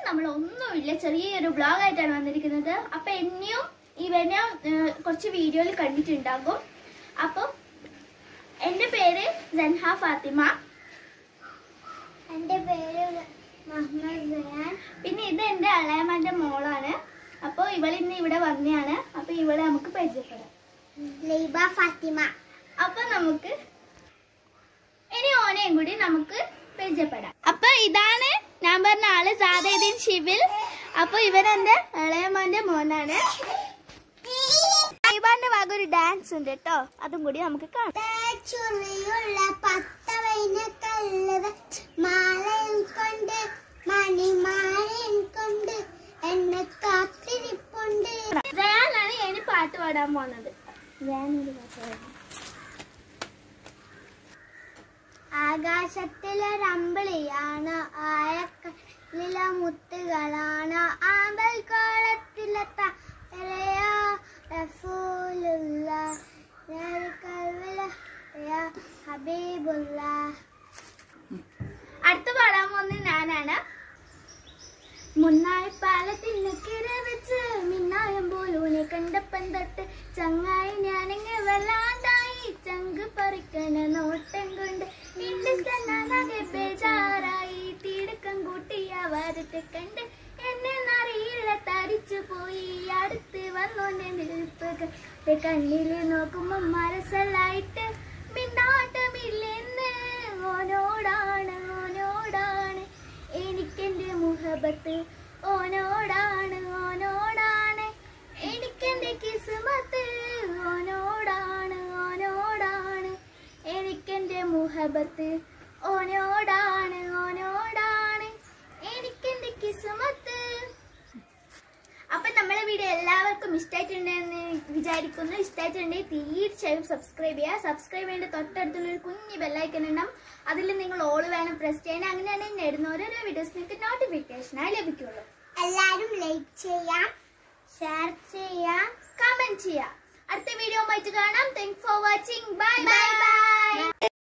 നമ്മൾ ഒന്നുമില്ല ചെറിയൊരു ബ്ലോഗ് ആയിട്ടാണ് വന്നിരിക്കുന്നത് അപ്പൊ എന്നെയും ഇവനെയും ഏഹ്, കുറച്ച് വീഡിയോയിൽ കണ്ടിട്ടുണ്ടാകും അപ്പം എൻ്റെ പേര് ജൻഹ ഫാത്തിമ എൻ്റെ പേര് മുഹമ്മദ് ബയാൻ പിന്നെ ഇത് എൻ്റെ അളയമ്മന്റെ മോളാണ് അപ്പോൾ ഇവൾ ഇന്ന് ഇവിടെ വന്നെയാണ് അപ്പൊ ഇവളെ നമുക്ക് പരിചയപ്പെടാം ലൈബ ഫാത്തിമ അപ്പൊ നമുക്ക് ഇനി ഓനെയും കൂടി നമുക്ക് പരിചയപ്പെടാം അപ്പൊ ഇതാണ് ഞാൻ പറഞ്ഞ ആള് സാദേദീൻ ഷിബിൽ അപ്പൊ ഇവൻ എന്റെ ഇളയമ്മന്റെ മോനാണ് ഇവാന്റെ ഭാഗം ഒരു ഡാൻസ് ഉണ്ട് കേട്ടോ അതും കൂടി നമുക്ക് കാണാം ചുറിയുള്ള പത്തവൈന കല്ലത് മാലയും കൊണ്ട് മണിമാലയും കൊണ്ട് എന്നെ കാത്തിരിപ്പുണ്ട് ജയാനാണ് ഞാൻ പാട്ട് പാടാൻ പോകുന്നത് ജയാനൊരു പാട്ട് പാടാം ആകാശത്തിലൊരമ്പിളിയാണ് ആഴക്കല്ലിലെ മുത്തുകളാണ് ആമ്പൽ കോളത്തിലെ തലയോ റസൂലുള്ള കൽവില ഹബീബുള്ള അടുത്ത പാടാൻ പോകുന്നത് ഞാനാണ് മുന്നായി പാലത്തിന് കിര വെച്ച് മിന്നായം പോലൂനെ കണ്ടപ്പം തൊട്ട് ചങ്ങായി ഞാനിങ്ങ് വല്ലാണ്ടായി ചങ്ക് പറിക്കണ നോട്ടം കൊണ്ട് നിന്റെ സ്ഥലനാകെ ബേജാറായി തീടക്കം കൂട്ടിയ വരത്തെ കണ്ട് എന്നെ അറിയില്ല തരിച്ചു പോയി അടുത്ത് വന്നോന്റെ നിൽപ്പ് കണ്ട് കണ്ണില് നോക്കുമ്പോ മനസ്സലായിട്ട് മിണ്ടാട്ടമില്ലെന്ന് ഓനോടാണ് ഓനോടാണ് എനിക്കെന്റെ മുഹബത്ത് ഓനോടാണ് ഓനോടാണ് എനിക്കെന്റെ കിസ്മത്ത് ഓനോടാണ് ഓനോടാണ് എനിക്കെന്റെ മുഹബത്ത് ഓനോടാണ് ഓനോടാണ് എനിക്കെന്റെ കിസ്മത്ത് അപ്പൊ നമ്മളെ വീഡിയോ എല്ലാവർക്കും ഇഷ്ടമായിട്ടുണ്ടെന്ന് വിചാരിക്കുന്നു ഇഷ്ടമായിട്ടുണ്ടെങ്കിൽ തീർച്ചയായും സബ്സ്ക്രൈബ് ചെയ്യുക സബ്സ്ക്രൈബ് ചെയ്യേണ്ട തൊട്ടടുത്തുള്ള ഒരു കുഞ്ഞു ബെല്ലൈക്കൻ ഉണ്ടാവും അതിൽ നിങ്ങൾ ഓൾ വേണം പ്രസ് ചെയ്യാൻ അങ്ങനെയാണ് ഞാൻ ഇടുന്ന ഓരോരോ വീഡിയോസ് നിങ്ങൾക്ക് നോട്ടിഫിക്കേഷനായി ലഭിക്കുള്ളൂ എല്ലാരും ലൈക്ക് ചെയ്യാം ഷെയർ ചെയ്യാം കമന്റ് ചെയ്യാം അടുത്ത വീഡിയോ ആയിട്ട് കാണാം thank for watching bye bye by